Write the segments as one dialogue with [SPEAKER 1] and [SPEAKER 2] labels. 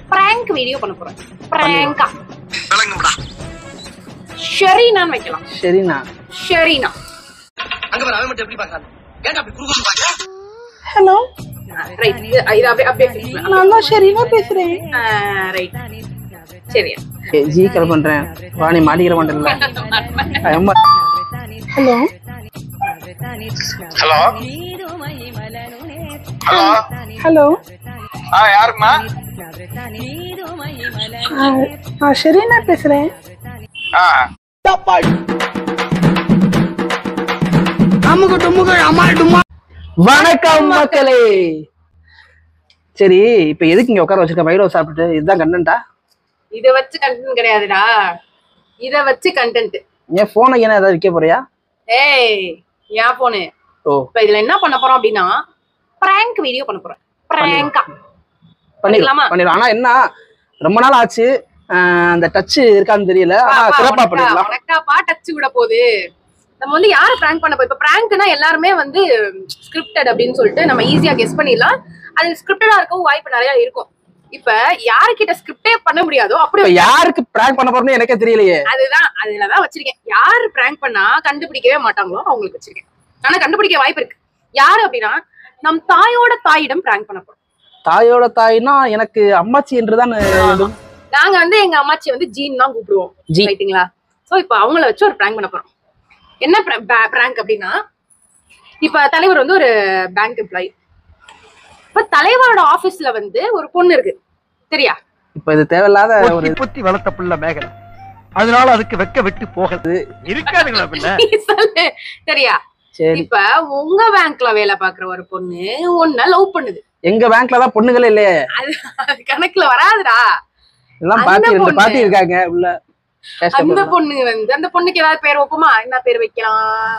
[SPEAKER 1] Prank video பண்ண போறோம் பிராங்கா
[SPEAKER 2] விளங்கும்டா
[SPEAKER 1] ஷெரீனான்னு வைக்கலாம்
[SPEAKER 3] சரிண்ணா
[SPEAKER 1] ஷெரீனா
[SPEAKER 2] அங்க பாரு அவன் மட்டும் எப்படி பார்க்கறான் ஏன்டா அப்படி குறுகுறு பாக்க
[SPEAKER 3] ஹலோ
[SPEAKER 1] ரைட் இது இது அப்படியே அப்படியே fix பண்ணு.
[SPEAKER 3] நான் தான் ஷெரீனா பேசுறேன்
[SPEAKER 1] ஆ, ரைட் சரியா
[SPEAKER 3] ஜி கால் பண்றேன் வாணி மாட்டிக்கிற மாட்டேன்ல அம்மா ஹலோ
[SPEAKER 2] ஹலோ ஹலோ
[SPEAKER 3] ஹலோ
[SPEAKER 2] ஆ யாருமா
[SPEAKER 3] நான் ஷெரீனா பேசுறேன்
[SPEAKER 2] ஆ அமுக டுமுக அமால் டுமா
[SPEAKER 3] வணக்கம் மக்களே சரி இப்ப எதுக்கு இங்க உட்கார வச்சிருக்க மயிலோ சாப்பிட்டுட்டு இதுதான் கண்டென்ட்டா
[SPEAKER 1] இத வச்சு கண்டென்ட் கிடையாதுடா இத வச்சு கண்டென்ட்
[SPEAKER 3] என் போனை என்ன ஏதாவது விற்க போறியா
[SPEAKER 1] ஏய் என் போனு
[SPEAKER 3] ஓ
[SPEAKER 1] இப்ப இதுல என்ன பண்ண போறோம் அப்படின்னா பிராங்க் வீடியோ பண்ண போறோம் பிராங்கா
[SPEAKER 3] பண்ணிடலாம்
[SPEAKER 1] பண்ணிடலாமா?
[SPEAKER 3] பண்ணிடலாம் ஆனா என்ன ரொம்ப நாள் ஆச்சு ஆஹ் அந்த டச் இருக்கான்னு தெரியல ஆனா சிறப்பா பண்ணிடலாம்
[SPEAKER 1] உனக்காப்பா டச் விட போகுது நம்ம வந்து யார பிராங்க் பண்ண போய் இப்ப பிராங்க்னா எல்லாருமே வந்து ஸ்கிரிப்டட் அப்படின்னு சொல்லிட்டு நம்ம ஈஸியா கெஸ் பண்ணிடலாம் அது ஸ்கிரிப்டடா இருக்கவும் வாய்ப்பு நிறைய இருக்கும் இப்ப யாருக்கிட்ட ஸ்கிரிப்டே பண்ண முடியாதோ அப்படி
[SPEAKER 3] இப்ப யாருக்கு பிராங்க் பண்ண போறோம்னு எனக்கே தெரியலையே
[SPEAKER 1] அதுதான் அதுலதான் வச்சிருக்கேன் யாரு பிராங்க் பண்ணா கண்டுபிடிக்கவே மாட்டாங்களோ அவங்களுக்கு வச்சிருக்கேன் ஆனா கண்டுபிடிக்க வாய்ப்பு இருக்கு யாரு அப்படின்னா நம் தாயோட தாயிடம் பிராங்க் பண்ண போறோம்
[SPEAKER 3] தாயோட தாய்னா எனக்கு அம்மாச்சி என்றுதான் வேண்டும்.
[SPEAKER 1] நாங்க வந்து எங்க அம்மாச்சி வந்து ஜீன் தான் கூப்பிடுவோம்
[SPEAKER 3] ஜி.
[SPEAKER 1] ரைட்டுங்களா சோ இப்ப அவங்கள வச்சு ஒரு பிராங்க் பண்ண போறோம் என்ன பிராங்க் அப்படின்னா இப்ப தலைவர் வந்து ஒரு பேங்க் எம்ப்ளாயி இப்ப தலைவரோட ஆபீஸ்ல வந்து ஒரு பொண்ணு இருக்கு சரியா
[SPEAKER 3] இப்ப இது தேவையில்லாத ஒரு
[SPEAKER 4] பொத்தி பொத்தி வளர்த்த புள்ள மேகலை அதனால அதுக்கு வெக்க விட்டு போகுது இருக்காதுங்களா பின்ன
[SPEAKER 1] நீ சொல்லு சரியா
[SPEAKER 3] சரி
[SPEAKER 1] இப்ப உங்க பேங்க்ல வேலை பாக்குற ஒரு பொண்ணு உன்ன லவ் பண்ணுது
[SPEAKER 3] எங்க பேங்க்ல தான் பொண்ணுங்களே இல்லையே
[SPEAKER 1] அது அது கணக்குல வராதுடா
[SPEAKER 3] எல்லாம்
[SPEAKER 1] அந்த
[SPEAKER 3] பாட்டி ரெண்டு
[SPEAKER 1] பொண்ணு.
[SPEAKER 3] பாட்டி இருக்காங்க உள்ள cash
[SPEAKER 1] அந்த
[SPEAKER 3] கட்டணும்.
[SPEAKER 1] பொண்ணு வந்து அந்த பொண்ணுக்கு ஏதாவது பேர் வைப்போமா என்ன பேர் வைக்கலாம்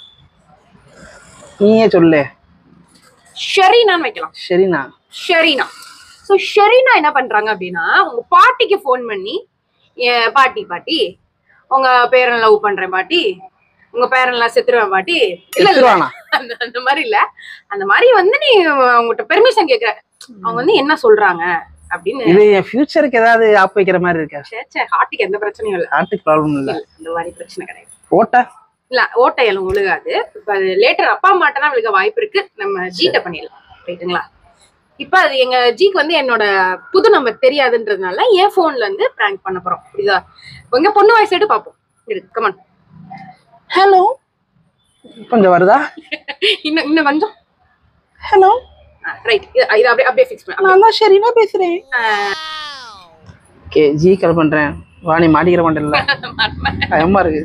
[SPEAKER 3] நீயே சொல்லு
[SPEAKER 1] ஷெரீனான்னு வைக்கலாம்
[SPEAKER 3] சரிண்ணா
[SPEAKER 1] ஷெரீனா ஸோ ஷெரீனா என்ன பண்றாங்க அப்படின்னா உங்க பாட்டிக்கு ஃபோன் பண்ணி "என் பாட்டி பாட்டி உங்க பேரன் லவ் பண்றேன் பாட்டி உங்க பேரன்லாம் செத்துருவேன் பாட்டி இல்ல இல்ல
[SPEAKER 3] செத்துருவானா?
[SPEAKER 1] அந்த அந்த மாதிரி இல்ல அந்த மாதிரி வந்து நீ அவங்ககிட்ட பெர்மிஷன் கேக்குற அவங்க வந்து என்ன சொல்றாங்க அப்படின்னு
[SPEAKER 3] இது என் ஃபியூச்சருக்கு ஏதாவது ஆப் வைக்கிற மாதிரி இருக்கா
[SPEAKER 1] சே, சே ஹார்ட்டுக்கு எந்த பிரச்சனையும் இல்ல
[SPEAKER 3] ஹார்ட்டுக்கு ப்ராப்ளம் இல்ல
[SPEAKER 1] அந்த மாதிரி பிரச்சனை கிடையாது
[SPEAKER 3] போட்ட
[SPEAKER 1] இல்ல ஓட்டை எல்லாம் விழுகாது இப்ப அது லேட்டர் அப்பா அம்மாட்ட தான் விழுக வாய்ப்பு இருக்கு நம்ம ஜீட்ட பண்ணிடலாம் ரைட்டுங்களா இப்ப அது எங்க ஜிக்கு வந்து என்னோட புது நம்பர் தெரியாதுன்றதுனால என் போன்ல இருந்து பிராங்க் பண்ண போறோம் புரியுதா உங்க பொண்ணு வாய்ஸ் எடுத்து பார்ப்போம் இருக்கு கமான்
[SPEAKER 3] ஹலோ கொஞ்சம் வருதா
[SPEAKER 1] இன்னும் இன்னும் கொஞ்சம்
[SPEAKER 3] ஹலோ
[SPEAKER 1] ரைட் இது அப்படியே அப்படியே ஃபிக்ஸ் பண்ண
[SPEAKER 3] நான் தான் ஷெரீனா பேசுறேன் ஓகே ஜி கால் பண்றேன் வாணி மாட்டிக்கிற மாட்டேன்ல பயமா இருக்கு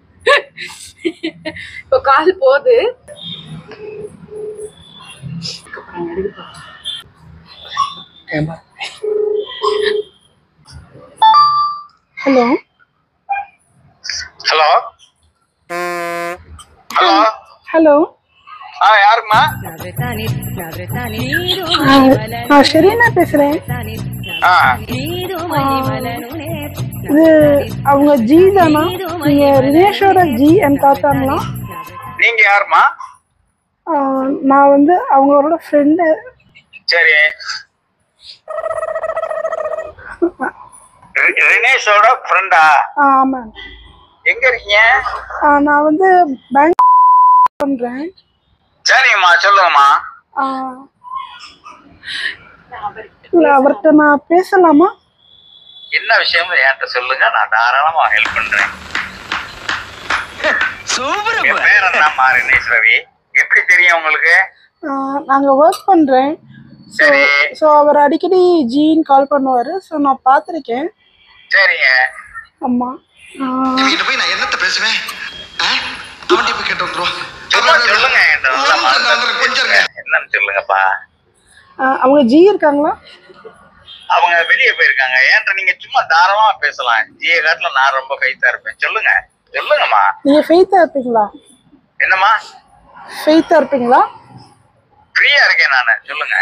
[SPEAKER 1] இப்போ கால் போகுது
[SPEAKER 3] பயமா ஹலோ
[SPEAKER 2] ஹலோ ஹலோ
[SPEAKER 3] ஹலோ
[SPEAKER 2] ஆ யாருமா
[SPEAKER 3] நான் ஷெரீனா பேசுறேன்
[SPEAKER 2] ஆ
[SPEAKER 3] இது அவங்க ஜி தானா நீங்க ரினேஷோட ஜி என் தாத்தாங்களா
[SPEAKER 2] நீங்க யாருமா
[SPEAKER 3] ஆஹ் நான் வந்து அவங்களோட ஃப்ரெண்டு
[SPEAKER 2] சரி ரி- ரினேஷோட ஃப்ரெண்டா
[SPEAKER 3] ஆமாம்
[SPEAKER 2] எங்க இருக்கீங்க
[SPEAKER 3] ஆஹ் நான் வந்து பேங்க் பண்றேன்
[SPEAKER 2] சரிங்கம்மா சொல்லுங்கம்மா
[SPEAKER 3] ஆஹ் இல்ல அவர்கிட்ட நான் பேசலாமா
[SPEAKER 2] என்ன விஷயம் என்கிட்ட சொல்லுங்க நான் தாராளமா ஹெல்ப் பண்றேன் என் பேர் என்னம்மா ரினேஷ் ரவி எப்படி தெரியும் உங்களுக்கு
[SPEAKER 3] ஆஹ் நாங்க ஒர்க் பண்றேன் ஸோ
[SPEAKER 2] சரி
[SPEAKER 3] ஸோ அவர் அடிக்கடி ஜின்னு கால் பண்ணுவாரு ஸோ நான் பார்த்துருக்கேன்
[SPEAKER 2] சரிங்க
[SPEAKER 3] ஆமா ஆஹ்
[SPEAKER 5] இவங்கிட்ட போய் நான் என்னத்த பேசுவேன் அவன்கிட்ட போய் கேட்டு வந்துருவான்
[SPEAKER 2] சும்மா சொல்லுங்க என்கிட்ட நல்லா மறந்து
[SPEAKER 5] கொஞ்சம் இருங்க
[SPEAKER 2] என்னன்னு சொல்லுங்கப்பா
[SPEAKER 3] ஆஹ் அவங்க ஜி இருக்காங்களா
[SPEAKER 2] அவங்க வெளியே போயிருக்காங்க ஏன்ட்ட நீங்க சும்மா தாராளமா பேசலாம் ஜிய காட்டுல நான் ரொம்ப கைத்தா இருப்பேன் சொல்லுங்க சொல்லுங்கம்மா
[SPEAKER 3] நீங்க ஃபெய்த்தா இருப்பீங்களா
[SPEAKER 2] என்னம்மா
[SPEAKER 3] ஃபெய்த்தா இருப்பீங்களா
[SPEAKER 2] ஃப்ரீயா இருக்கேன் நானு சொல்லுங்க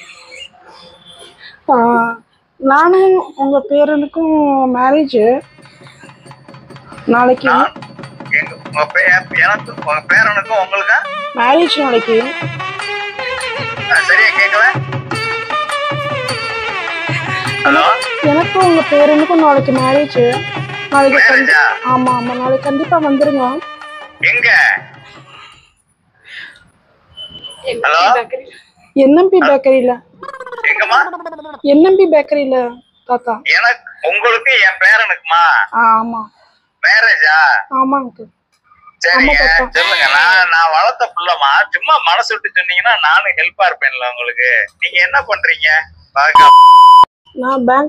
[SPEAKER 3] ஆஹ் நானும் உங்க பேரனுக்கும் மேரேஜ் நாளைக்கு
[SPEAKER 2] நான் எங்க உங்க பேர் எனக்கு உங்க பேரனுக்கும் உங்களுக்கு
[SPEAKER 3] மேரேஜ் நாளைக்கு
[SPEAKER 2] சரியா கேட்கல ஹலோ
[SPEAKER 6] எனக்கும் உங்க பேரனுக்கும் நாளைக்கு மேரேஜ் நாளைக்கு கண்டி-
[SPEAKER 2] மேரேஜா
[SPEAKER 6] ஆமா ஆமா நாளைக்கு கண்டிப்பா வந்துருங்க
[SPEAKER 2] எங்க ஹலோ
[SPEAKER 6] என்எம்பி பேக்கரியில
[SPEAKER 2] எங்கம்மா
[SPEAKER 6] என்எம்பி பேக்கரியில தாத்தா
[SPEAKER 2] எனக்கு உங்களுக்கு என் பேரனுக்குமா
[SPEAKER 6] ஆ, ஆமா
[SPEAKER 2] மேரேஜா
[SPEAKER 6] ஆமா அங்கிள்
[SPEAKER 2] சரிங்க
[SPEAKER 6] ஆமா, தாத்தா.
[SPEAKER 2] சொல்லுங்க நான் நான் வளர்த்த புள்ளமா சும்மா மனசு விட்டு சொன்னீங்கன்னா நானும் ஹெல்ப்பா இருப்பேன்ல உங்களுக்கு நீங்க என்ன பண்றீங்க பாக்க
[SPEAKER 6] நான் பேங்க்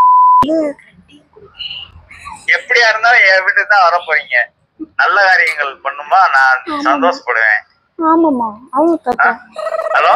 [SPEAKER 2] எப்படியா இருந்தாலும் என் வீட்டுக்கு தான் வர போறீங்க நல்ல காரியங்கள் பண்ணுமா நான் சந்தோஷப்படுவேன்
[SPEAKER 6] ஆமாமா ஆமா தாத்தா
[SPEAKER 2] ஹலோ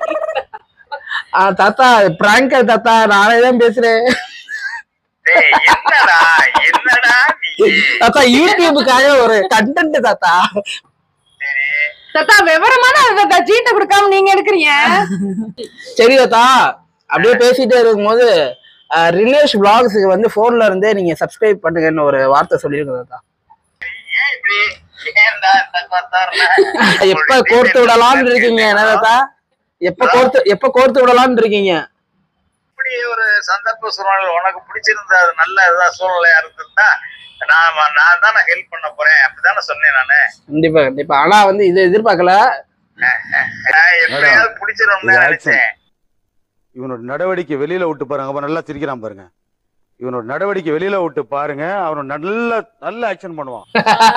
[SPEAKER 3] ஆ தாத்தா பிராங்க தாத்தா நானே தான் பேசுறேன்
[SPEAKER 2] டேய் என்னடா என்னடா நீ
[SPEAKER 3] தாத்தா யூடியூபுக்காக ஒரு கண்டென்ட் தாத்தா
[SPEAKER 2] சரி
[SPEAKER 1] தாத்தா விவரமான தாத்தா ஜீட்டை கொடுக்காம நீங்க எடுக்கிறீங்க
[SPEAKER 3] சரி தாத்தா அப்படியே பேசிட்டே இருக்கும்போது அஹ், ரினேஷ் vlogsக்கு வந்து போன்ல இருந்தே நீங்க சப்ஸ்கிரைப் பண்ணுங்கன்னு ஒரு வார்த்தை சொல்லிருங்க தாத்தா
[SPEAKER 2] ஏன் இப்படி ஏன்டா இந்த கொத்தாருல?
[SPEAKER 3] எப்ப கோர்த்து விடலாம்னு இருக்கீங்க என்ன தாத்தா எப்ப கோர்த்து எப்ப கோர்த்து விடலாம்னு இருக்கீங்க
[SPEAKER 2] இப்படி ஒரு சந்தர்ப்ப சூழ்நிலை உனக்கு பிடிச்சிருந்தா அது நல்ல இதா சூழ்நிலையா இருந்திருந்தா நான் நான் தானே ஹெல்ப் பண்ண போறேன் அப்படிதானே சொன்னேன் நானு
[SPEAKER 3] கண்டிப்பா கண்டிப்பா ஆனா வந்து இதை எதிர்பார்க்கல
[SPEAKER 2] நான் எப்படியாவது பிடிச்சிரும்னு
[SPEAKER 7] இது
[SPEAKER 2] நினைச்சேன்
[SPEAKER 7] இவனோட நடவடிக்கை வெளியில விட்டு பாருங்க அப்ப நல்லா சிரிக்கிறான் பாருங்க இவனோட நடவடிக்கை வெளியில விட்டு பாருங்க அவன் நல்ல நல்ல ஆக்ஷன் பண்ணுவான்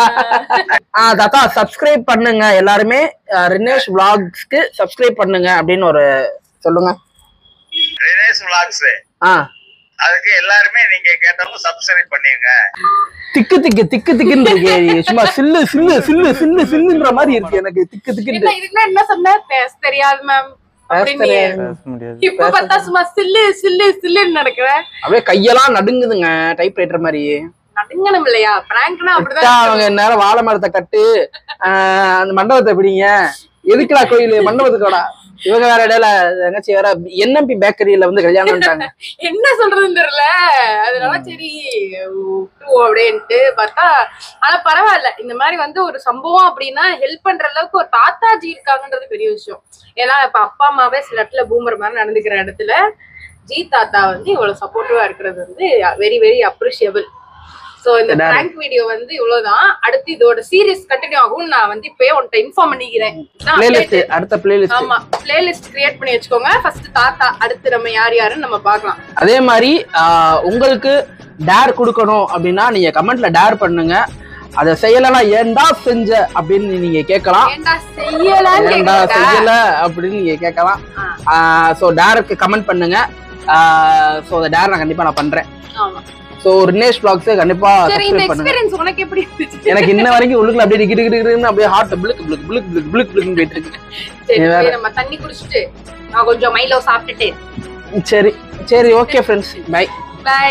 [SPEAKER 3] ஆ தாத்தா சப்ஸ்கிரைப் பண்ணுங்க எல்லாருமே அஹ், ரினேஷ் vlogsக்கு சப்ஸ்கிரைப் பண்ணுங்க அப்படின்னு ஒரு சொல்லுங்க
[SPEAKER 2] தினேஷ் விளாக்ஸ்
[SPEAKER 3] ஆ
[SPEAKER 2] அதுக்கு எல்லாருமே நீங்க கேட்டவங்க சப்ஸ்கிரைப் பண்ணிருங்க
[SPEAKER 3] திக்கு திக்கு திக்கு திக்குன்னு இருக்கு சும்மா சில்லு சில்லு சில்லு சில்லு சில்லுன்ற மாதிரி இருக்கு எனக்கு திக்கு
[SPEAKER 1] என்ன
[SPEAKER 3] திக்குன்னு
[SPEAKER 1] இதுக்கு என்ன சொன்ன பேச தெரியாது மேம் அப்படின்னு இப்ப பார்த்தா சும்மா சில்லு சில்லு சில்லுன்னு நடக்கிற
[SPEAKER 3] அப்படியே கையெல்லாம் நடுங்குதுங்க டைப் ரைட்டர் மாதிரி
[SPEAKER 1] நடுங்கணும் இல்லையா பிராங்க்னா
[SPEAKER 3] அக்கா,
[SPEAKER 1] அப்படிதான்
[SPEAKER 3] அவங்க நேரம் வாழை மரத்தை கட்டு ஆஹ், அந்த மண்டபத்தை பிடிங்க எதுக்குடா கோயில் மண்டபத்துக்கோடா இவங்க வேற இடையில எங்கச்சி வேற என்எம்பி பேக்கரியில வந்து கல்யாணம்ட்டாங்க
[SPEAKER 1] என்ன சொல்றதுன்னு தெரியல அதனால சரி விட்டுருவோம் அப்படின்ட்டு பார்த்தா ஆனா பரவாயில்ல இந்த மாதிரி வந்து ஒரு சம்பவம் அப்படின்னா ஹெல்ப் பண்ற அளவுக்கு ஒரு தாத்தாஜி இருக்காங்கன்றது பெரிய விஷயம் ஏன்னா இப்ப அப்பா அம்மாவே சில இடத்துல பூமர் மாதிரி நடந்துக்கிற இடத்துல ஜி தாத்தா வந்து இவ்வளவு சப்போர்ட்டிவா இருக்கிறது வந்து வெரி வெரி அப்ரிஷியபிள் சோ இந்த
[SPEAKER 3] Daddy.
[SPEAKER 1] பிராங்க் வீடியோ வந்து இவ்வளவுதான் அடுத்து இதோட சீரியஸ் கண்டினியூ ஆகும் நான் வந்து இப்பயே உன்கிட்ட இன்ஃபார்ம் பண்ணிக்கிறேன் நான்
[SPEAKER 3] பிளேலிஸ்ட்
[SPEAKER 1] update-
[SPEAKER 3] அடுத்த பிளேலிஸ்ட்
[SPEAKER 1] ஆமா பிளேலிஸ்ட் கிரியேட் பண்ணி வச்சுக்கோங்க ஃபர்ஸ்ட் தாத்தா அடுத்து நம்ம யார் யாருன்னு நம்ம பார்க்கலாம்
[SPEAKER 3] அதே மாதிரி ஆஹ், உங்களுக்கு டேர் கொடுக்கணும் அப்படின்னா நீங்க கமெண்ட்ல டேர் பண்ணுங்க அதை செய்யலைன்னா ஏன்டா செஞ்ச அப்படின்னு நீங்க கேட்கலாம்
[SPEAKER 1] ஏன்டா செய்யலான்னு
[SPEAKER 3] ஏன்டா
[SPEAKER 1] கேக்குறா?
[SPEAKER 3] செய்யல அப்படின்னு நீங்க கேட்கலாம் ஸோ டேருக்கு கமெண்ட் பண்ணுங்க ஸோ அந்த டேர் நான் கண்டிப்பா நான் பண்றேன்
[SPEAKER 1] ஆமா.
[SPEAKER 3] ஸோ ரினேஷ் பிளாக்ஸ் கண்டிப்பா
[SPEAKER 1] சரி இந்த
[SPEAKER 3] சப்ஸ்கிரைப் பண்ணுங்க
[SPEAKER 1] எக்ஸ்பீரியன்ஸ் உனக்கு எப்படி இருந்துச்சு
[SPEAKER 3] எனக்கு இன்ன வரைக்கும் உள்ளுக்குள்ள அப்படியே டிகிரி டிகிரின்னு அப்படியே ஹார்ட் பிளுக்கு பிளுக்கு பிளுக்கு பிளுக்கு பிளுக்கு பிளுக்குன்னு போயிட்டு இருக்கு
[SPEAKER 1] சரி
[SPEAKER 3] நீ வேற.
[SPEAKER 1] போய் நம்ம தண்ணி குடிச்சிட்டு நான் கொஞ்சம் மைலோ சாப்பிட்டுட்டு
[SPEAKER 3] சரி சரி ஓகே ஃப்ரெண்ட்ஸ் பை
[SPEAKER 1] பை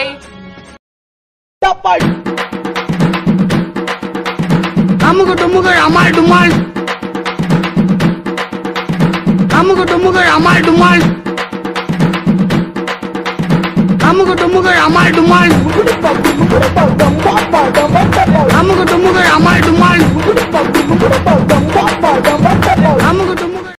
[SPEAKER 5] அமுக டுமுக அமால் டுமால் அமுக டுமுக அமால் டுமால் அமுக டுமுக அமால் டுமால் அமுக டுமுக அமால் டுமால் அமுக டுமுக